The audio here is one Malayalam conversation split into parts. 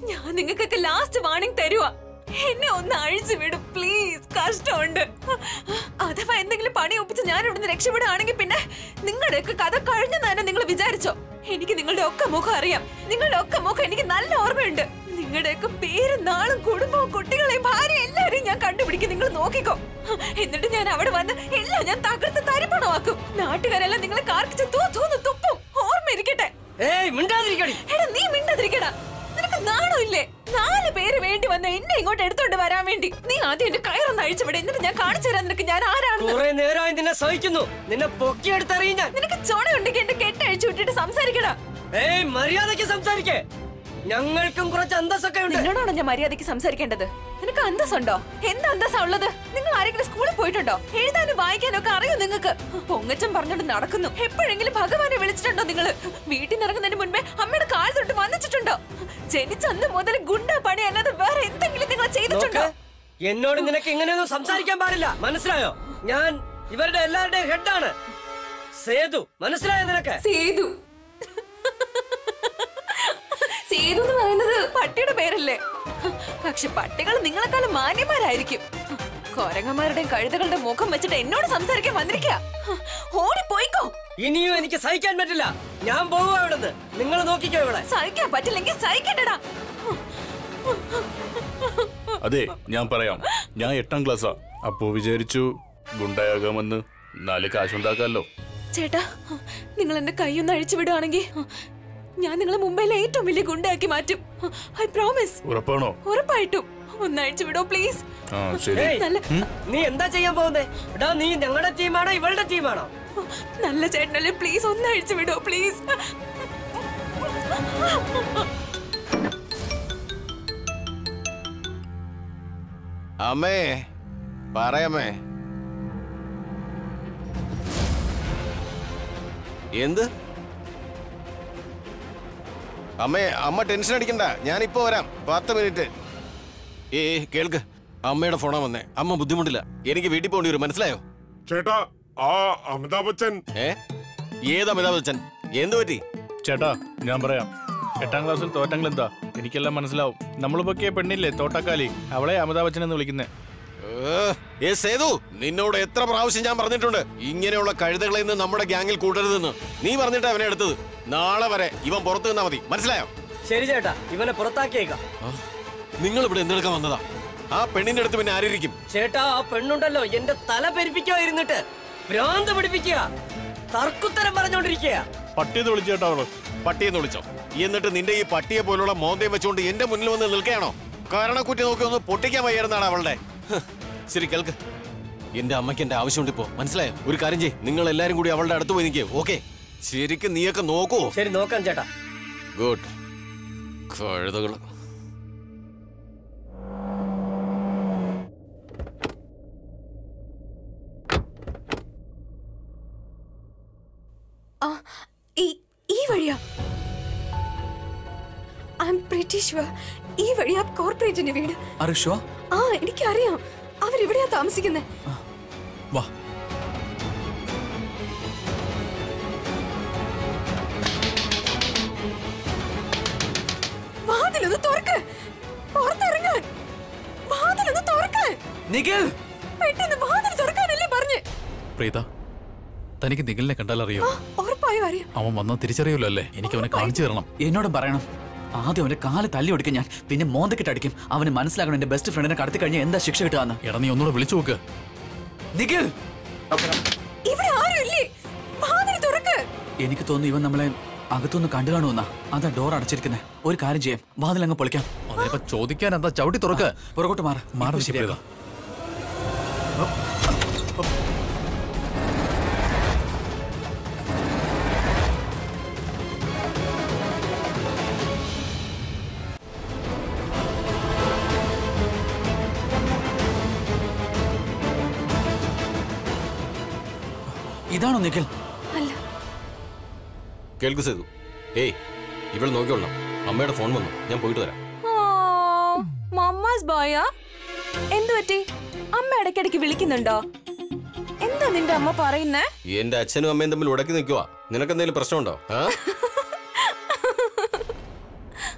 ഞാൻ നിങ്ങൾക്കൊക്കെ ലാസ്റ്റ് വാണിംഗ് തരുവാ എന്നെ ഒന്ന് അഴിച്ചു വിടും പ്ലീസ് കഷ്ടമുണ്ട് അഥവാ എന്തെങ്കിലും പണി ഒപ്പിച്ച് ഞാൻ ഇവിടുന്ന് രക്ഷപ്പെടുകയാണെങ്കിൽ പിന്നെ നിങ്ങളുടെയൊക്കെ കഥ കഴിഞ്ഞെന്ന് തന്നെ നിങ്ങൾ വിചാരിച്ചോ എനിക്ക് നിങ്ങളുടെ ഒക്കെ മുഖം അറിയാം നിങ്ങളുടെ ഒക്കെ മുഖം എനിക്ക് നല്ല ഓർമ്മയുണ്ട് നിങ്ങളുടെയൊക്കെ പേരും നാളും കുടുംബവും കുട്ടികളെയും ഭാര്യ എല്ലാവരെയും ഞാൻ കണ്ടുപിടിക്കും നിങ്ങൾ നോക്കിക്കോ എന്നിട്ട് ഞാൻ അവിടെ വന്ന് എല്ലാം ഞാൻ തകർത്ത് തരിപ്പണമാക്കും നാട്ടുകാരെല്ലാം നിങ്ങളെ കാർക്കിച്ച് തൂ തൂന്ന് തുപ്പും ഓർമ്മ ഇരിക്കട്ടെ ഏയ് മിണ്ടാതിരിക്കടി എടാ നീ മിണ്ടാതിരിക്കടാ നിനക്ക് നാണമില്ലേ നാല് പേര് വേണ്ടി വന്ന എന്നെ ഇങ്ങോട്ട് എടുത്തോണ്ട് വരാൻ വേണ്ടി നീ ആദ്യം എന്റെ കയറൊന്ന് അഴിച്ചു വിട എന്നിട്ട് ഞാൻ കാണിച്ചു തരാം നിനക്ക് ഞാൻ ആരാണെന്ന് കുറെ നേരമായി നിന്നെ സഹിക്കുന്നു നിന്നെ പൊക്കിയെടുത്തറിയും ഞാൻ നിനക്ക് ചുണയുണ്ടെങ്കിൽ എന്റെ കെട്ട് അഴിച്ചു വിട്ടിട്ട് സംസാരിക്കടാ ഏയ് മര്യാദയ്ക്ക് സംസാരിക്കേ ഞങ്ങൾക്കും കുറച്ച് അന്തസ്സൊക്കെ ഉണ്ട് നിന്നോടാണോ ഞാൻ മര്യാദയ്ക്ക് സംസാരിക്കേണ്ടത് നിനക്ക് അന്തസ്സുണ്ടോ എന്ത് അന്തസ്സാ ഉള്ളത് നിങ്ങൾ ആരെങ്കിലും സ്കൂളിൽ പോയിട്ടുണ്ടോ എഴുതാനും വായിക്കാനും ഒക്കെ അറിയോ നിങ്ങൾക്ക് പൊങ്ങച്ചൻ പറഞ്ഞോണ്ട് നടക്കുന്നു എപ്പോഴെങ്കിലും ഭഗവാനെ വിളിച്ചിട്ടുണ്ടോ നിങ്ങള് വീട്ടിൽ നിന്ന് ഇറങ്ങുന്നതിന് മുൻപേ അമ്മയുടെ കാൽ തൊട്ട് വന്നിച്ചിട്ടുണ്ടോ ജനിച്ചന്ന് മുതൽ ഗുണ്ട പണി അല്ലാതെ വേറെ എന്തെങ്കിലും നിങ്ങൾ ചെയ്തിട്ടുണ്ടോ നോക്ക് എന്നോട് നിനക്ക് ഇങ്ങനെയൊന്നും സംസാരിക്കാൻ പാടില്ല മനസ്സിലായോ ഞാൻ ഇവരുടെ എല്ലാവരുടെയും ഹെഡാണ് സേതു മനസ്സിലായോ നിനക്ക് സേതു സേതു എന്ന് പറയുന്നത് പട്ടിയുടെ പേരല്ലേ പക്ഷെ പട്ടികൾ നിങ്ങളെക്കാളും മാന്യന്മാരായിരിക്കും കൊരങ്ങന്മാരുടെയും കഴുതകളുടെ മുഖം വെച്ചിട്ട് എന്നോട് സംസാരിക്കാൻ വന്നിരിക്കുക ഓടിപ്പോയിക്കോ ഇനിയും എനിക്ക് സഹിക്കാൻ പറ്റില്ല ഞാൻ പോവുക ഇവിടുന്ന് നിങ്ങൾ നോക്കിക്കോ ഇവിടെ സഹിക്കാൻ പറ്റില്ലെങ്കിൽ സഹിക്കണ്ടടാ അതെ ഞാൻ പറയാം ഞാൻ എട്ടാം ക്ലാസ്സാ അപ്പോ വിചാരിച്ചു ഗുണ്ടയാകാമെന്ന് നാല് കാശുണ്ടാക്കാമല്ലോ ചേട്ടാ നിങ്ങൾ എന്റെ കൈയൊന്ന് അഴിച്ചു വിടുകയാണെങ്കിൽ ഞാൻ നിങ്ങളെ മുംബൈയിലെ ഏറ്റവും വലിയ ഗുണ്ടയാക്കി മാറ്റും ഐ പ്രോമിസ് ഉറപ്പാണോ ഉറപ്പായിട്ടും ഒന്ന് അഴിച്ചു വിടോ പ്ലീസ് ആ ശരി ഏയ്, നല്ല നീ എന്താ ചെയ്യാൻ പോകുന്നേ എടാ നീ ഞങ്ങളുടെ ടീമാണോ ഇവളുടെ ടീമാണോ നല്ല ചേട്ടനല്ലേ പ്ലീസ് ഒന്ന് അഴിച്ചു വിടോ പ്ലീസ് അമ്മേ പറയമ്മേ എന്ത് അമ്മേ അമ്മ ടെൻഷൻ അടിക്കണ്ട ഞാനിപ്പോ വരാം പത്ത് മിനിറ്റ് ഏ കേൾക്ക് അമ്മയുടെ ഫോണാ വന്നേ അമ്മ ബുദ്ധിമുട്ടില്ല എനിക്ക് വീട്ടിൽ പോകേണ്ടി വരും മനസ്സിലായോ ചേട്ടാ ആ അമിതാഭ് ബച്ചൻ ഏ ഏത് അമിതാഭ് ബച്ചൻ എന്ത് പറ്റി ചേട്ടാ ഞാൻ പറയാം എട്ടാം ക്ലാസ്സിൽ തോറ്റങ്ങൾ എന്താ എനിക്കെല്ലാം മനസ്സിലാവും നമ്മൾ പൊക്കിയ പെണ്ണില്ലേ തോട്ടക്കാലി അവളെ അമിതാഭ് ബച്ചൻ എന്ന് വിളിക്കുന്നേ ഏ, ഏ സേതു നിന്നോട് എത്ര പ്രാവശ്യം ഞാൻ പറഞ്ഞിട്ടുണ്ട് ഇങ്ങനെയുള്ള കഴുതകളെ നിന്ന് നമ്മുടെ ഗ്യാങ്ങിൽ കൂട്ടരുതെന്ന് നീ പറഞ്ഞിട്ട് അവനെ എടുത്തത് നാളെ വരെ ഇവൻ പുറത്തു നിന്നാ മതി മനസ്സിലായോ ശരി ചേട്ടാ ഇവനെ പുറത്താക്കിയേക്കാം നിങ്ങൾ ഇവിടെ എന്തെടുക്കാൻ വന്നതാ ആ പെണ്ണിന്റെ അടുത്ത് പിന്നെ ആരിയിരിക്കും ചേട്ടാ ആ പെണ്ണുണ്ടല്ലോ എന്റെ തല പെരിപ്പിക്കുക ഇരുന്നിട്ട് ഭ്രാന്ത് പിടിപ്പിക്കുക തർക്കുത്തരം പറഞ്ഞോണ്ടിരിക്കുക പട്ടിയെന്ന് വിളിച്ചു ചേട്ടാ അവള് പട്ടിയെന്ന് വിളിച്ചോ എന്നിട്ട് നിന്റെ ഈ പട്ടിയെ പോലുള്ള മോന്തയും വെച്ചുകൊണ്ട് എന്റെ മുന്നിൽ വന്ന് നിൽക്കുകയാണോ കാരണക്കുറ്റി നോക്കി ഒന്ന് പൊട്ടിക്കാൻ വയ്യായിരുന്നാണ് അവളുടെ ഹ്, ശരി കേൾക്ക് എന്റെ അമ്മയ്ക്ക് എന്റെ ആവശ്യമുണ്ട് ഇപ്പോ മനസ്സിലായോ ഒരു കാര്യം ചെയ്യ് നിങ്ങൾ എല്ലാരും കൂടി അവളുടെ അടുത്ത് പോയി നിൽക്കേ ഓക്കെ ശരിക്കും നീയൊക്കെ നോക്കൂ ശരി നോക്കാം ചേട്ടാ ഗുഡ് കഴുതകള് ആ ഈ ഈ വഴിയാ ഐ എം പ്രിറ്റി ഷുവർ ഈ വഴിയാ കോർപ്പറേറ്റിന്റെ വീട് അറിഷോ ആ എനിക്കറിയാം അവരിവിടെയാ താമസിക്കുന്നത് വാ വാതിലൊന്ന് തുറക്ക് പുറത്തിറങ്ങാൻ വാതിലൊന്ന് തുറക്കാൻ നിഖിൽ പെട്ടെന്ന് വാതിൽ തുറക്കാനല്ലേ പറഞ്ഞ് പ്രീത തനിക്ക് നിഖിലിനെ കണ്ടാൽ അറിയോ ആ, ഉറപ്പായും അറിയാം അവൻ വന്നാൽ തിരിച്ചറിയൂല്ലോ അല്ലേ എനിക്ക് അവനെ കാണിച്ചു തരണം എന്നോടും പറയണം ആദ്യം അവന്റെ കാല് തല്ലി ഒടിക്കും ഞാൻ പിന്നെ മോന്തക്കിട്ട് അടിക്കും അവന് മനസ്സിലാക്കണം എന്റെ ബെസ്റ്റ് ഫ്രണ്ടിനെ കടത്തി കഴിഞ്ഞാൽ എന്താ ശിക്ഷ കിട്ടുകയെന്ന് എടാ നീ ഒന്നുകൂടെ വിളിച്ചു നോക്ക് നിഖിൽ ഇവിടെ ആരും ഇല്ലേ വാതിൽ തുറക്ക് എനിക്ക് തോന്നുന്നു ഇവൻ നമ്മളെ അകത്തുനിന്ന് കണ്ടു കാണുമെന്നാ അതാ ഡോർ അടച്ചിരിക്കുന്നത് ഒരു കാര്യം ചെയ്യാം വാതിൽ അങ്ങ് പൊളിക്കാം അതിനിപ്പോ ചോദിക്കാൻ എന്താ ചവിട്ടി തുറക്ക് പുറകോട്ട് മാറി മാറി ശരിയാ ഇതാണോ നിഖിൽ അല്ല കേൾക്ക് സേതു ഏയ് ഇവൾ നോക്കിക്കൊള്ളാം അമ്മയുടെ ഫോൺ വന്നു ഞാൻ പോയിട്ട് വരാം മമ്മാസ് ബോയാ എന്തു പറ്റി അമ്മ ഇടയ്ക്കിടയ്ക്ക് വിളിക്കുന്നുണ്ടോ എന്താ നിന്റെ അമ്മ പറയുന്നേ എന്റെ അച്ഛനും അമ്മയും തമ്മിൽ ഉടക്കി നിൽക്കുവാ നിനക്ക് എന്തെങ്കിലും പ്രശ്നമുണ്ടോ ആ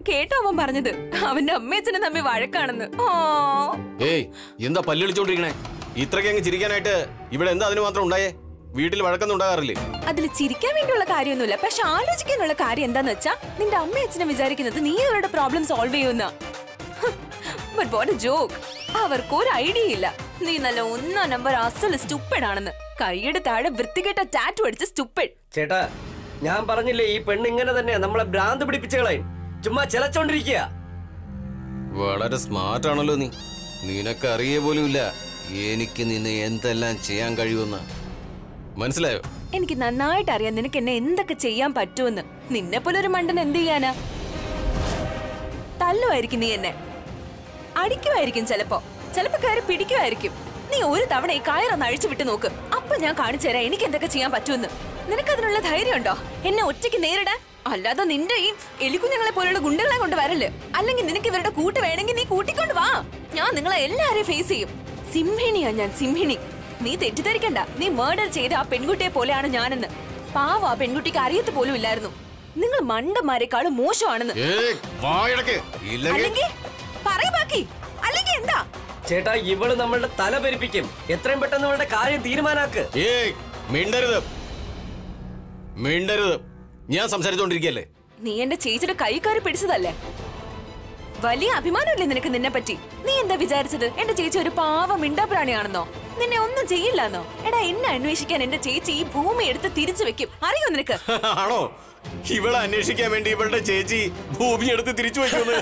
കേട്ടോ അവൻ പറഞ്ഞത് അവന്റെ അമ്മയച്ഛനും തമ്മിൽ വഴക്കാണെന്ന് ഓ ഏയ് എന്താ പല്ലിളിച്ചോണ്ടിരിക്കണേ ഇത്രയ്ക്ക് അങ്ങ് ചിരിക്കാനായിട്ട് ഇവിടെ എന്താ അതിന് മാത്രം ഉണ്ടായേ വീട്ടിൽ വഴക്കൊന്നും ഉണ്ടാകാറില്ലേ അതിൽ ചിരിക്കാൻ വേണ്ടിയുള്ള കാര്യമൊന്നുമില്ല പക്ഷെ ആലോചിക്കാനുള്ള കാര്യം എന്താന്ന് വെച്ചാ നിന്റെ അമ്മയച്ഛനെ വിചാരിക്കുന്നത് നീ അവരുടെ പ്രോബ്ലം സോൾവ് ചെയ്യുന്ന ബട്ട് വാട്ട് ജോക്ക് അവർക്ക് ഒരു ഐഡിയ ഇല്ല നീ നല്ല ഒന്നാം നമ്പർ അസൽ സ്റ്റുപ്പിഡ് ആണെന്ന് കൈയുടെ താഴെ വൃത്തികെട്ട ടാറ്റു അടിച്ച് സ്റ്റുപ്പിഡ് ചേട്ടാ ഞാൻ പറഞ്ഞില്ലേ ഈ പെണ്ണ് ഇങ്ങനെ തന്നെയാ നമ്മളെ ഭ്രാന്ത് പിടിപ്പിച്ച കളയും ചുമ്മാ ചിലച്ചോണ്ടിരിക്കുക വളരെ സ്മാർട്ട് ആണല്ലോ നീ നിനക്ക് അറിയ പോലുമില്ല എനിക്ക് നിന്നെ എന്തെല്ലാം ചെയ്യാൻ കഴിയുമെന്ന് മനസ്സിലായോ എനിക്ക് നന്നായിട്ട് അറിയാം നിനക്ക് എന്നെ എന്തൊക്കെ ചെയ്യാൻ പറ്റുമെന്ന് നിന്നെ പോലെ ഒരു മണ്ടൻ എന്ത് ചെയ്യാനാ തല്ലുമായിരിക്കും നീ എന്നെ അടിക്കുമായിരിക്കും ചിലപ്പോ ചിലപ്പോ കയറി പിടിക്കുമായിരിക്കും നീ ഒരു തവണ ഈ കയറൊന്ന് അഴിച്ചു വിട്ട് നോക്ക് അപ്പൊ ഞാൻ കാണിച്ചു തരാം എനിക്ക് എന്തൊക്കെ ചെയ്യാൻ പറ്റുമെന്ന് നിനക്കതിനുള്ള ധൈര്യമുണ്ടോ എന്നെ ഒറ്റയ്ക്ക് നേരിടാൻ അല്ലാതെ നിന്റെ ഈ എലിക്കുഞ്ഞുങ്ങളെ പോലുള്ള ഗുണ്ടകളെ കൊണ്ട് വരല് അല്ലെങ്കിൽ നിനക്ക് ഇവരുടെ കൂട്ട് വേണമെങ്കിൽ നീ കൂട്ടിക്കൊണ്ട് വാ ഞാൻ നിങ്ങളെ എല്ലാരെയും ഫേസ് ചെയ്യും സിംഹിണിയാ ഞാൻ സിംഹിണി നീ തെറ്റിദ്ധരിക്കണ്ട നീ മേർഡർ ചെയ്ത ആ പെൺകുട്ടിയെ പോലെയാണ് ഞാനെന്ന് പാവ ആ പെൺകുട്ടിക്ക് അറിയത്ത് പോലും ഇല്ലായിരുന്നു നിങ്ങൾ മണ്ടന്മാരെക്കാളും മോശമാണെന്ന് ഏയ്, വായടക്ക്. ഇല്ലെങ്കിൽ അല്ലെങ്കിൽ പറയ ബാക്കി അല്ലെങ്കിൽ എന്താ ചേട്ടാ ഇവള് നമ്മളുടെ തല പെരിപ്പിക്കും എത്രയും പെട്ടെന്ന് അവളുടെ കാര്യം തീരുമാനാക്ക് ഏയ് മിണ്ടരുത് മിണ്ടരുത് ഞാൻ സംസാരിച്ചോണ്ടിരിക്കല്ലേ നീ എന്റെ ചേച്ചിയുടെ കൈ കയറി പിടിച്ചതല്ലേ വലിയ അഭിമാനമല്ലേ നിനക്ക് നിന്നെ പറ്റി നീ എന്താ വിചാരിച്ചത് എന്റെ ചേച്ചി ഒരു പാവ മിണ്ടാപ്രാണിയാണെന്നോ നിന്നെ ഒന്നും ചെയ്യില്ലെന്നോ എടാ എന്നെ അന്വേഷിക്കാൻ എന്റെ ചേച്ചി ഈ ഭൂമി എടുത്ത് തിരിച്ചു വെക്കും അറിയോ നിനക്ക് ആണോ ഇവളെ അന്വേഷിക്കാൻ വേണ്ടി ഇവളുടെ ചേച്ചി ഭൂമി എടുത്ത് തിരിച്ചു വയ്ക്കുന്നത്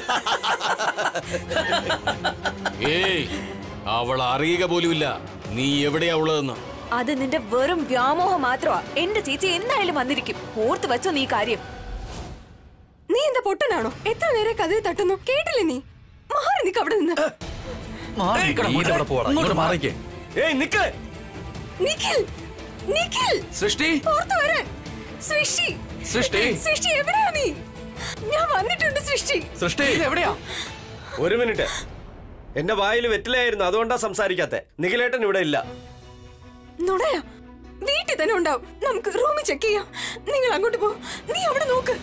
ഏയ് അവൾ അറിയുക പോലുമില്ല നീ എവിടെയാ ഉള്ളതെന്ന് അത് നിന്റെ വെറും വ്യാമോഹം മാത്രമാ എന്റെ ചേച്ചി എന്തായാലും വന്നിരിക്കും ഓർത്ത് വെച്ചോ നീ കാര്യം നീ എന്താ പൊട്ടനാണോ എത്ര നേരം കഥയിൽ തട്ടുന്നു കേട്ടില്ലേ നീ മാറി നിക്ക് അവിടെ നിന്ന് മാറി നിൽക്കണം, നീ അങ്ങോട്ട് ഇതെവിടെ പോവാടാ? ഇങ്ങോട്ട് മാറിക്കേ ഏയ് നിക്ക് നിഖിൽ നിഖിൽ സൃഷ്ടി ഓർത്ത് വരാൻ സൃഷ്ടി സൃഷ്ടി സൃഷ്ടി എവിടെയാ നീ ഞാൻ വന്നിട്ടുണ്ട് സൃഷ്ടി സൃഷ്ടി എവിടെയാ ഒരു മിനിറ്റ് എന്റെ വായിൽ വെറ്റിലായിരുന്നു അതുകൊണ്ടാ സംസാരിക്കാത്തെ നിഖിലേട്ടൻ ഇവിടെ ഇല്ല നുണയാ വീട്ടിൽ തന്നെ ഉണ്ടാവും നമുക്ക് റൂമിൽ ചെക്ക് ചെയ്യാം നിങ്ങൾ അങ്ങോട്ട് പോ നീ അവിടെ നോക്ക്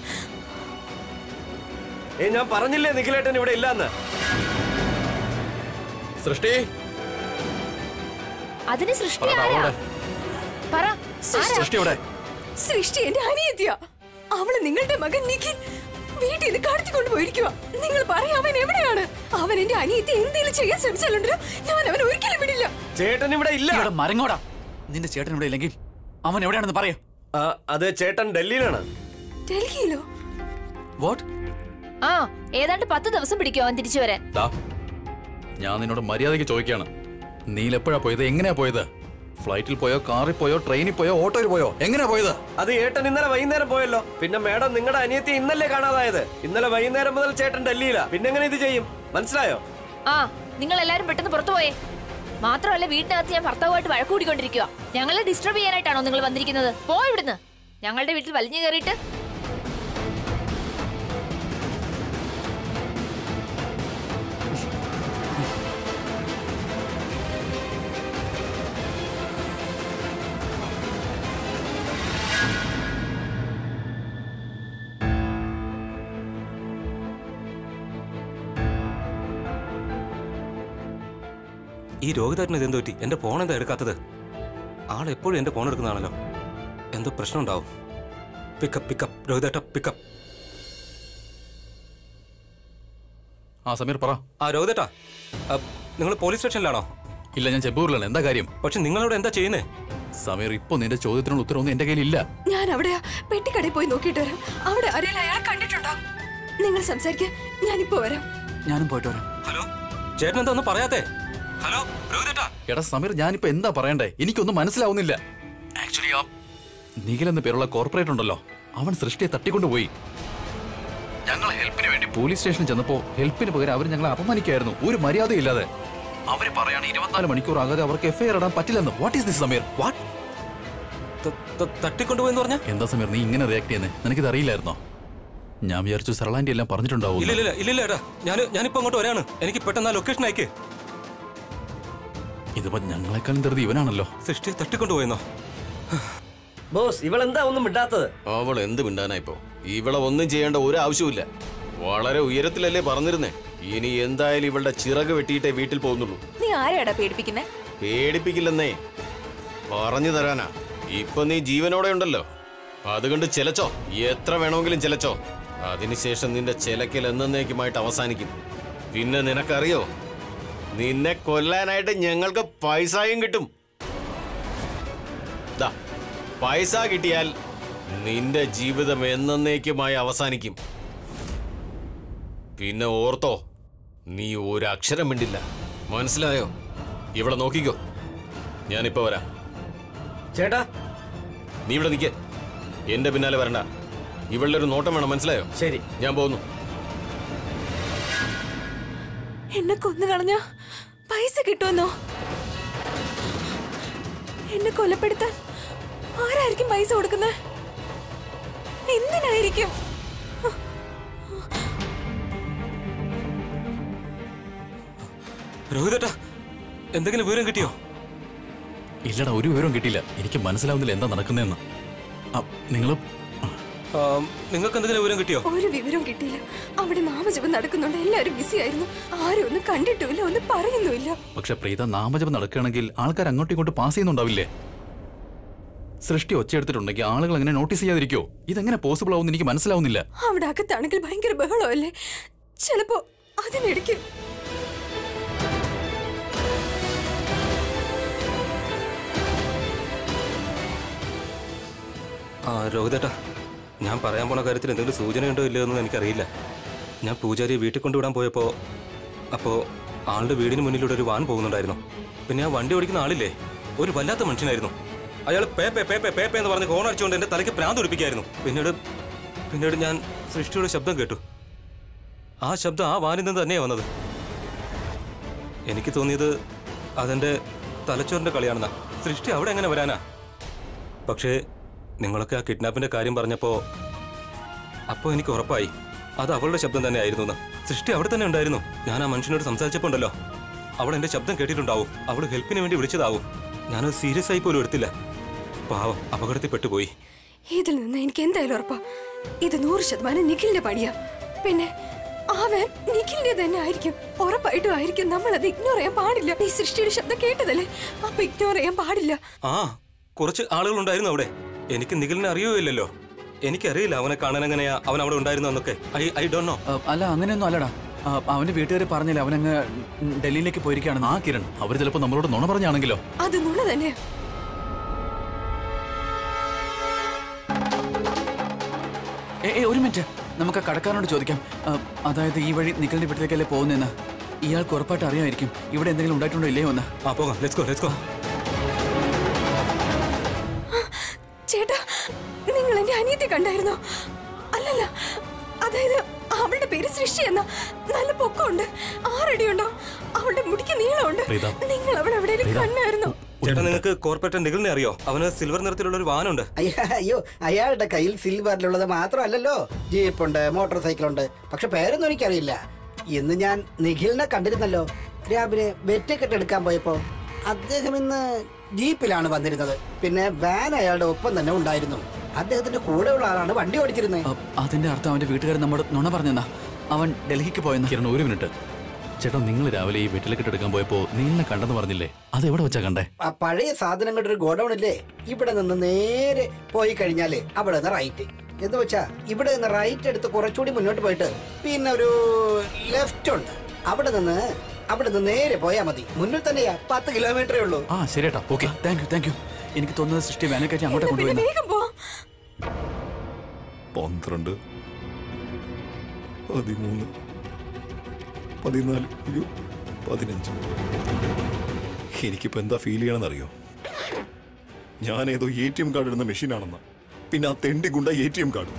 ഏയ് ഞാൻ പറഞ്ഞില്ലേ നിഖിലേട്ടൻ ഇവിടെ ഇല്ലാന്ന് സൃഷ്ടി അതിന് സൃഷ്ടി പറ, ആരാ അവിടെ. പറ സൃഷ്ടി എവിടെ സൃഷ്ടി എന്റെ അനിയത്തിയാ അവള് നിങ്ങളുടെ മകൻ നിഖിൽ വീട്ടിൽ നിന്ന് കടത്തിക്കൊണ്ട് പോയിരിക്കുക നിങ്ങൾ പറയാ അവൻ എവിടെയാണ് അവൻ എന്റെ അനിയത്തി എന്തെങ്കിലും ചെയ്യാൻ ശ്രമിച്ചാലുണ്ടല്ലോ ഞാൻ അവൻ ഒരിക്കലും വിടില്ല ചേട്ടൻ ഇവിടെ ഇല്ല ഇവിടെ മരങ്ങോടാ നിന്റെ ചേട്ടൻ ഇവിടെ ഇല്ലെങ്കിൽ അവൻ എവിടെയാണെന്ന് പറയാ ആ, അത് ചേട്ടൻ ഡൽഹിയിലാണ് ഡൽഹിയിലോ വാട്ട് ആ ഏതാണ്ട് പത്ത് ദിവസം പിടിക്കും അവൻ തിരിച്ചു വരാൻ ഞാൻ നിന്നോട് മര്യാദയ്ക്ക് ചോദിക്കാണ് നീലെപ്പോഴാ പോയത് എങ്ങനെയാ പോയത് ഫ്ലൈറ്റിൽ പോയോ കാറിൽ പോയോ ട്രെയിനിൽ പോയോ ഓട്ടോയിൽ പോയോ എങ്ങനെയാ പോയത് അത് ഏട്ടൻ ഇന്നലെ വൈകുന്നേരം പോയല്ലോ പിന്നെ മേഡം നിങ്ങളുടെ അനിയത്തി ഇന്നല്ലേ കാണാതായത് ഇന്നലെ വൈകുന്നേരം മുതൽ ചേട്ടൻ ഡൽഹിയിലാ പിന്നെ എങ്ങനെ ഇത് ചെയ്യും മനസ്സിലായോ ആ നിങ്ങൾ എല്ലാരും പെട്ടെന്ന് പുറത്തു പോയേ മാത്രമല്ല വീട്ടിനകത്ത് ഞാൻ ഭർത്താവുമായിട്ട് വഴക്ക് കൂടിക്കൊണ്ടിരിക്കുക ഞങ്ങളെ ഡിസ്റ്റർബ് ചെയ്യാനായിട്ടാണോ നിങ്ങൾ വന്നിരിക്കുന്നത് പോ ഇവിടുന്ന് ഞങ്ങളുടെ വീട്ടിൽ വലിഞ്ഞു കയറിയിട്ട് ഈ രോഗിതാറ്റിന് ഇതെന്ത് പറ്റി എന്റെ ഫോൺ എന്താ എടുക്കാത്തത് ആൾ എപ്പോഴും എന്റെ ഫോൺ എടുക്കുന്നതാണല്ലോ എന്തോ പ്രശ്നം ഉണ്ടാവും പിക്കപ്പ് പിക്കപ്പ് രോഹിതേട്ട പിക്കപ്പ് ആ സമീർ പറ ആ രോഹിതേട്ടാ നിങ്ങൾ പോലീസ് സ്റ്റേഷനിലാണോ ഇല്ല ഞാൻ ചെമ്പൂരിലാണ് എന്താ കാര്യം പക്ഷെ നിങ്ങളവിടെ എന്താ ചെയ്യുന്നേ സമീർ ഇപ്പൊ നിന്റെ ചോദ്യത്തിനുള്ള ഉത്തരവൊന്നും എന്റെ കയ്യിൽ ഇല്ല ഞാൻ അവിടെ പെട്ടിക്കടയിൽ പോയി നോക്കിയിട്ട് വരാം അവിടെ ആരെങ്കിലും അയാളെ കണ്ടിട്ടുണ്ടോ നിങ്ങൾ സംസാരിക്കാൻ ഞാനിപ്പോ വരാം ഞാനും പോയിട്ട് വരാം ഹലോ ചേട്ടൻ എന്താ ഒന്നും പറയാത്തേ ഹലോ രോഹിതേട്ടാ എടാ സമീർ ഞാനിപ്പോ എന്താ പറയണ്ടേ എനിക്കൊന്നും മനസ്സിലാവുന്നില്ല ആക്ച്വലി ആ നിഖിൽ എന്ന പേരുള്ള കോർപ്പറേറ്റ് ഉണ്ടല്ലോ അവൻ സൃഷ്ടിയെ തട്ടിക്കൊണ്ടുപോയി ഞങ്ങൾ ഹെൽപ്പിന് വേണ്ടി പോലീസ് സ്റ്റേഷനിൽ ചെന്നപ്പോ ഹെൽപ്പിന് പകരം അവർ ഞങ്ങളെ അപമാനിക്കായിരുന്നു ഒരു മര്യാദയില്ലാതെ അവര് പറയാണ് ഇരുപത്തിനാല് മണിക്കൂർ ആകാതെ അവർക്ക് എഫ്ഐആർ ഇടാൻ പറ്റില്ലെന്ന് what is this Sameer what തട്ടിക്കൊണ്ടുപോയെന്ന് പറഞ്ഞ എന്താ സമീർ നീ ഇങ്ങനെ റിയാക്ട് ചെയ്യുന്നത് നിനക്കിത് അറിയില്ലായിരുന്നോ ഞാൻ വിചാരിച്ചു സരളാൻറ്റി എല്ലാം പറഞ്ഞിട്ടുണ്ടാവും ഇല്ല ഇല്ല ഇല്ല ഇല്ല ഏട്ടാ ഞാൻ ഞാനിപ്പോ അങ്ങോട്ട് വരാണ് എനിക്ക് പെട്ടെന്ന് ആ ലൊക്കേഷൻ അയക്ക് ഇതിപ്പോ ഞങ്ങളെക്കാളും ധൃതി ഇവനാണല്ലോ സൃഷ്ടിയെ തട്ടിക്കൊണ്ടുപോയെന്നോ ബോസ് ഇവളെന്താ ഒന്നും മിണ്ടാത്തത് അവൾ എന്ത് മിണ്ടാനാ ഇപ്പോ ഇവളെ ഒന്നും ചെയ്യേണ്ട ഒരു ആവശ്യമില്ല വളരെ ഉയരത്തിലല്ലേ പറഞ്ഞിരുന്നേ ഇനി എന്തായാലും ഇവളുടെ ചിറക് വെട്ടിയിട്ടേ വീട്ടിൽ പോകുന്നുള്ളൂ നീ ആരെയാടാ പേടിപ്പിക്കുന്നേ പേടിപ്പിക്കില്ലെന്നേ പറഞ്ഞു തരാനാ ഇപ്പൊ നീ ജീവനോടെ ഉണ്ടല്ലോ അതുകൊണ്ട് ചിലച്ചോ എത്ര വേണമെങ്കിലും ചിലച്ചോ അതിനുശേഷം നിന്റെ ചിലക്കൽ എന്നേക്കുമായിട്ട് അവസാനിക്കും പിന്നെ നിനക്കറിയോ നിന്നെ കൊല്ലാനായിട്ട് ഞങ്ങൾക്ക് പൈസയും കിട്ടും ദാ, പൈസ കിട്ടിയാൽ നിന്റെ ജീവിതം എന്നേക്കുമായി അവസാനിക്കും പിന്നെ ഓർത്തോ നീ ഒരു അക്ഷരം മിണ്ടില്ല മനസ്സിലായോ ഇവിടെ നോക്കിക്കോ ഞാനിപ്പോ വരാം ചേട്ടാ നീ ഇവിടെ നിൽക്കേ എന്റെ പിന്നാലെ വരണ്ട ഇവളുടെ ഒരു നോട്ടം വേണം മനസ്സിലായോ ശരി ഞാൻ പോകുന്നു എന്നെ കൊന്നു കളഞ്ഞ പൈസ കിട്ടുമെന്നോ എന്നെ കൊലപ്പെടുത്താൻ ആരായിരിക്കും പൈസ കൊടുക്കുന്നത് എന്തിനായിരിക്കും രോഹിതേട്ടാ എന്തെങ്കിലും വിവരം കിട്ടിയോ ഇല്ലടാ ഒരു വിവരവും കിട്ടിയില്ല എനിക്ക് മനസ്സിലാവുന്നില്ല എന്താ നടക്കുന്നതെന്ന് നിങ്ങൾ നിങ്ങൾക്ക് എന്തെങ്കിലും വിവരം കിട്ടിയോ ഒരു വിവരവും കിട്ടിയില്ല അവിടെ നാമജപം നടക്കുന്നുണ്ട് എല്ലാവരും ബിസി ആയിരുന്നു ആരും ഒന്നും കണ്ടിട്ടുമില്ല ഒന്നും പറയുന്നുമില്ല പക്ഷെ പ്രീത നാമജപം നടക്കുകയാണെങ്കിൽ ആൾക്കാർ അങ്ങോട്ടും ഇങ്ങോട്ടും പാസ് ചെയ്യുന്നുണ്ടാവില്ലേ സൃഷ്ടി ഒച്ചയെടുത്തിട്ടുണ്ടെങ്കിൽ ആളുകൾ എങ്ങനെ നോട്ടീസ് ചെയ്യാതിരിക്കോ ഇതെങ്ങനെ പോസിബിൾ ആവുമെന്ന് എനിക്ക് മനസ്സിലാവുന്നില്ല അവിടെ അകത്താണെങ്കിൽ ഭയങ്കര ബഹളമല്ലേ ചിലപ്പോ അതിനിടയ്ക്ക് ആ രോഹിതേട്ടാ ഞാൻ പറയാൻ പോണ കാര്യത്തിൽ എന്തെങ്കിലും സൂചനയുണ്ടോ ഇല്ലയോ എന്ന് എനിക്കറിയില്ല ഞാൻ പൂജാരിയെ വീട്ടിൽ കൊണ്ടുവിടാൻ പോയപ്പോൾ അപ്പോൾ ആളുടെ വീടിന് മുന്നിലൂടെ ഒരു വാൻ പോകുന്നുണ്ടായിരുന്നു പിന്നെ ആ വണ്ടി ഓടിക്കുന്ന ആളില്ലേ ഒരു വല്ലാത്ത മനുഷ്യനായിരുന്നു അയാൾ പേപ്പേ പേപ്പേ പേപ്പേ എന്ന് പറഞ്ഞ് ഹോൺ അടിച്ചുകൊണ്ട് എൻ്റെ തലയ്ക്ക് പ്രാന്ത് ഒടിപ്പിക്കായിരുന്നു പിന്നീട് പിന്നീട് ഞാൻ സൃഷ്ടിയുടെ ശബ്ദം കേട്ടു ആ ശബ്ദം ആ വാനിൽ നിന്ന് തന്നെയാണ് വന്നത് എനിക്ക് തോന്നിയത് അതെൻ്റെ തലച്ചോറിൻ്റെ കളിയാണെന്നാ സൃഷ്ടി അവിടെ എങ്ങനെ വരാനാ പക്ഷേ നിങ്ങളൊക്കെ ആ കിഡ്നാപ്പിന്റെ കാര്യം പറഞ്ഞപ്പോ അപ്പോൾ എനിക്ക് ഉറപ്പായി അത് അവളുടെ ശബ്ദം തന്നെ ആയിരുന്നു എന്ന് സൃഷ്ടി അവിടെ തന്നെ ഉണ്ടായിരുന്നു ഞാൻ ആ മനുഷ്യനോട് സംസാരിച്ചപ്പോ ഉണ്ടല്ലോ അവൾ എന്റെ ശബ്ദം കേട്ടിട്ടുണ്ടാവും അവൾ ഹെൽപ്പിന് വേണ്ടി വിളിച്ചതാവും ഞാനത് സീരിയസ് ആയി പോലും എടുത്തില്ല പാവം അപകടത്തിൽ പെട്ടുപോയി ഇതിൽ നിന്ന് എനിക്ക് എന്തായാലും ഉറപ്പാ ഇത് നൂറ് ശതമാനം നിഖിലിന്റെ പണിയാ പിന്നെ അവൻ നിഖിലിന്റെ തന്നെ ആയിരിക്കും ഉറപ്പായിട്ടും ആയിരിക്കും നമ്മൾ അത് ഇഗ്നോർ ചെയ്യാൻ പാടില്ല ഈ സൃഷ്ടിയുടെ ശബ്ദം കേട്ടതല്ലേ അപ്പൊ ഇഗ്നോർ ചെയ്യാൻ പാടില്ല ആ കുറച്ച് ആളുകൾ ഉണ്ടായിരുന്നു അവിടെ എനിക്ക് നിഖിലിനെ അറിയുകയില്ലല്ലോ എനിക്കറിയില്ല അവനെ കാണാൻ എങ്ങനെയാ അവൻ അവിടെ ഉണ്ടായിരുന്നു എന്നൊക്കെ ഐ ഐ ഡോണ്ട് നോ അല്ല അങ്ങനെയൊന്നും അല്ലടാ ആ, അവന്റെ വീട്ടുകാർ പറഞ്ഞില്ല അവനങ്ങ് ഡൽഹിയിലേക്ക് പോയിരിക്കുകയാണ് ആ കിരൺ അവർ ചിലപ്പോൾ നമ്മളോട് നുണ പറഞ്ഞാണെങ്കിലോ അത് നുണ തന്നെ ഏ ഏ, ഒരു മിനിറ്റ് നമുക്ക് ആ കടക്കാരനോട് ചോദിക്കാം ആ, അതായത് ഈ വഴി നിഖിലിന്റെ വീട്ടിലേക്കല്ലേ പോകുന്നതെന്ന് ഇയാൾക്ക് ഉറപ്പായിട്ട് അറിയാമായിരിക്കും ഇവിടെ എന്തെങ്കിലും ഉണ്ടായിട്ടുണ്ടോ ഇല്ലയോ എന്ന് ആ പോകാം ലെറ്റ്സ് ഗോ ലെറ്റ്സ് ഗോ ചേട്ടാ നിങ്ങൾ എന്റെ അനിയത്തെ കണ്ടായിരുന്നോ അല്ലല്ല അതായത് അവളുടെ പേര് സൃഷ്ടി എന്ന നല്ല പൊക്കമുണ്ട് ആറടിയുണ്ടോ അവളുടെ മുടിക്ക് നീളമുണ്ട് പ്രീത. നിങ്ങൾ അവിടെ എവിടെയെങ്കിലും കണ്ടായിരുന്നോ ചേട്ടാ നിങ്ങൾക്ക് കോർപ്പറേറ്റ് നിഖിലിനെ അറിയോ അവന് സിൽവർ നിറത്തിലുള്ള ഒരു വാനുണ്ട് അയ്യ, അയ്യോ അയാളുടെ കയ്യിൽ സിൽവറിലുള്ളത് മാത്രമല്ലല്ലോ ജീപ്പുണ്ട് മോട്ടോർ സൈക്കിളുണ്ട് പക്ഷെ പേരൊന്നും എനിക്കറിയില്ല ഇന്ന് ഞാൻ നിഖിലിനെ കണ്ടിരുന്നല്ലോ രാവിലെ വെറ്റക്കെട്ട് എടുക്കാൻ പോയപ്പോ അദ്ദേഹം ഇന്ന് ജീപ്പിലാണ് വന്നിരുന്നത് പിന്നെ വാൻ അയാളുടെ ഒപ്പം തന്നെ ഉണ്ടായിരുന്നു അദ്ദേഹത്തിന്റെ കൂടെയുള്ള ആളാണ് വണ്ടി ഓടിച്ചിരുന്നത് ആ, അതിന്റെ അർത്ഥം അവന്റെ വീട്ടുകാർ നമ്മോട് നുണ പറഞ്ഞെന്നാ അവൻ ഡൽഹിക്ക് പോയെന്ന് കിരൺ ഒരു മിനിറ്റ് ചേട്ടാ നിങ്ങൾ രാവിലെ ഈ വീട്ടിലേക്ക് എടുക്കാൻ പോയപ്പോ നീലിനെ കണ്ടെന്ന് പറഞ്ഞില്ലേ അത് എവിടെ വെച്ചാ കണ്ടേ ആ പഴയ സാധനങ്ങളുടെ ഒരു ഗോഡൌൺ ഇല്ലേ ഇവിടെ നിന്ന് നേരെ പോയി കഴിഞ്ഞാല് അവിടെ നിന്ന് റൈറ്റ് എന്ന് വെച്ചാ ഇവിടെ നിന്ന് റൈറ്റ് എടുത്ത് കുറച്ചുകൂടി മുന്നോട്ട് പോയിട്ട് പിന്നെ ഒരു ലെഫ്റ്റ് ഉണ്ട് അവിടെ നിന്ന് അവിടെ നിന്ന് നേരെ പോയാ മതി മുന്നിൽ തന്നെയാ പത്ത് കിലോമീറ്ററേ ഉള്ളൂ ആ ശരിയേട്ടാ okay thank you thank you എനിക്ക് തോന്നുന്നത് സൃഷ്ടി വേനൽക്കാറ്റി അങ്ങോട്ട് പിന്നെ കൊണ്ടുപോയി വേഗം പോ പന്ത്രണ്ട് പതിമൂന്ന് പതിനാല് അയ്യോ പതിനഞ്ച് എനിക്കിപ്പോ എന്താ ഫീൽ ചെയ്യണമെന്നറിയോ ഞാൻ ഏതോ എ ടി എം കാർഡ് ഇടുന്ന മെഷീനാണെന്ന് പിന്നെ ആ തെണ്ടി ഗുണ്ട എ ടി എം കാർഡ്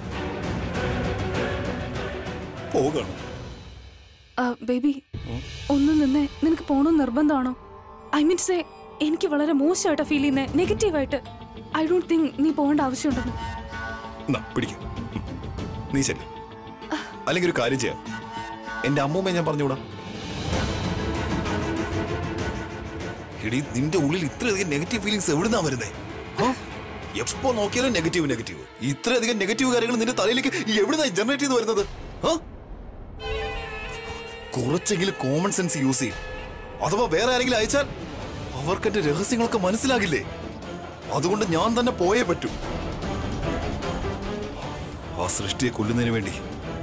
പോകണം ബേബി ഒന്ന് നിന്നേ നിനക്ക് പോകണമെന്ന് നിർബന്ധമാണോ ഐ മീൻ സേ എനിക്ക് വളരെ മോശമായിട്ടാ ഫീൽ ചെയ്യുന്നത് നെഗറ്റീവായിട്ട് ഐ ഡോണ്ട് തിങ്ക് നീ പോകേണ്ട ആവശ്യമുണ്ടെന്ന് എന്നാ പിടിക്കും നീ ചെല്ല് അല്ലെങ്കിൽ ഒരു കാര്യം ചെയ്യാം എന്റെ അമ്മൂമ്മയെ ഞാൻ പറഞ്ഞുകൂടാ എടി നിന്റെ ഉള്ളിൽ ഇത്രയധികം നെഗറ്റീവ് ഫീലിങ്സ് എവിടുന്നാ വരുന്നേ ആ? എപ്പോ നോക്കിയാലും നെഗറ്റീവ് നെഗറ്റീവ് ഇത്രയധികം നെഗറ്റീവ് കാര്യങ്ങൾ നിന്റെ തലയിലേക്ക് എവിടുന്നാ ജനറേറ്റ് ചെയ്ത് വരുന്നത് ആ? കുറച്ചെങ്കിലും കോമൺ സെൻസ് യൂസ് ചെയ്യും അഥവാ വേറെ ആരെങ്കിലും അയച്ചാൽ അവർക്ക് എന്റെ രഹസ്യങ്ങളൊക്കെ മനസ്സിലാകില്ലേ അതുകൊണ്ട് ഞാൻ തന്നെ പോയേ പറ്റൂ ആ സൃഷ്ടിയെ കൊല്ലുന്നതിന് വേണ്ടി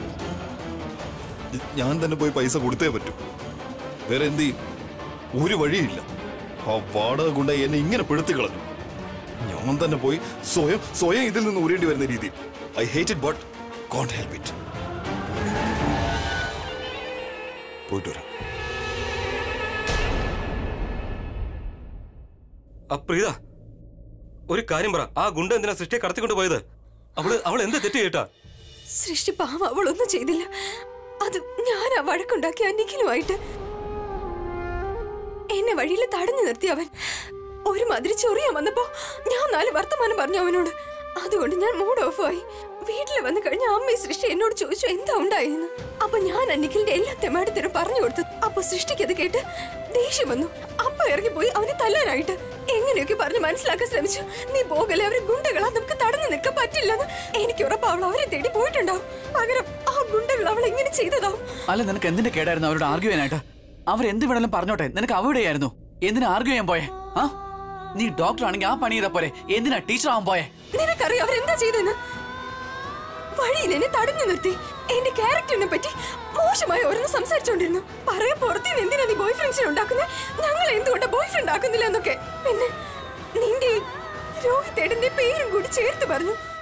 ഞാൻ തന്നെ പോയി പൈസ കൊടുത്തേ പറ്റൂ വേറെ എന്ത് ചെയ്യും ഒരു വഴിയില്ല ആ വാടക കൊണ്ട് എന്നെ ഇങ്ങനെ പെടുത്തി കളഞ്ഞു ഞാൻ തന്നെ പോയി സ്വയം സ്വയം ഇതിൽ നിന്ന് ഊരേണ്ടി വരുന്ന രീതിയിൽ I hate it but can't help it പോയിട്ട് വരാം അപ്രീത ഒരു കാര്യം പറ ആ ഗുണ്ട എന്തിനാ സൃഷ്ടിയെ കടത്തിക്കൊണ്ട് പോയത് അവള് അവൾ എന്ത് തെറ്റ് കേട്ടാ സൃഷ്ടി പാവം അവളൊന്നും ചെയ്തില്ല അത് ഞാൻ ആ വഴക്കുണ്ടാക്കി അനിഖിലുമായിട്ട് എന്നെ വഴിയിൽ തടഞ്ഞു നിർത്തി അവൻ ഒരു മതിരി ചൊറിയാൻ വന്നപ്പോ ഞാൻ നാല് വർത്തമാനം പറഞ്ഞു അവനോട് അതുകൊണ്ട് ഞാൻ മൂഡ് ഓഫ് ആയി വീട്ടിൽ വന്നു കഴിഞ്ഞ അമ്മ ഈ സൃഷ്ടി എന്നോട് ചോദിച്ചു എന്താ ഉണ്ടായെന്ന് അപ്പൊ ഞാൻ അന്നിഖിലിന്റെ എല്ലാ തെമാടത്തിനും പറഞ്ഞു കൊടുത്തു അപ്പൊ സൃഷ്ടിക്ക് അത് കേട്ട് ദേഷ്യം വന്നു അപ്പ ഇറങ്ങി പോയി അവനെ തല്ലാനായിട്ട് എങ്ങനെയൊക്കെ പറഞ്ഞ് മനസ്സിലാക്കാൻ ശ്രമിച്ചു നീ പോകലെ അവര് ഗുണ്ടകളാ നമുക്ക് തടഞ്ഞു നിൽക്കാൻ പറ്റില്ലെന്ന് എനിക്ക് ഉറപ്പ് അവൾ അവരെ തേടി പോയിട്ടുണ്ടാവും പകരം ആ ഗുണ്ടകൾ അവൾ എങ്ങനെ ചെയ്തതാവും അല്ല നിനക്ക് എന്തിന്റെ കേടായിരുന്നു അവരോട് ആർഗ്യൂ ചെയ്യാനായിട്ട് അവരെന്ത് വേണമെങ്കിലും പറഞ്ഞോട്ടെ നിനക്ക് അവിടെയായിരുന്നു എന്തിനാ ആർഗ്യൂ ചെയ്യാൻ പോയെ ആ നീ ഡോക്ടർ ആണെങ്കിൽ ആ പണി ചെയ്ത പോരെ എന്തിനാ ടീച്ചർ ആവാൻ പോയെ നിനക്കറിയാം അവരെന്താ ചെയ്തെന്ന് വഴിയിൽ എന്നെ തടഞ്ഞു നിർത്തി എന്റെ ക്യാരക്ടറിനെ പറ്റി മോശമായി ഓരോന്ന് സംസാരിച്ചോണ്ടിരുന്നു പറയാ പുറത്തുനിന്ന് എന്തിനാ നീ ബോയ് ഫ്രണ്ട്സിനെ ഉണ്ടാക്കുന്നത് ഞങ്ങൾ എന്തുകൊണ്ട് ബോയ് ഫ്രണ്ട് ആക്കുന്നില്ല എന്നൊക്കെ പിന്നെ നിന്റെ രോഹിത്തേടന്റെ പേരും കൂടി ചേർത്ത് പറഞ്ഞു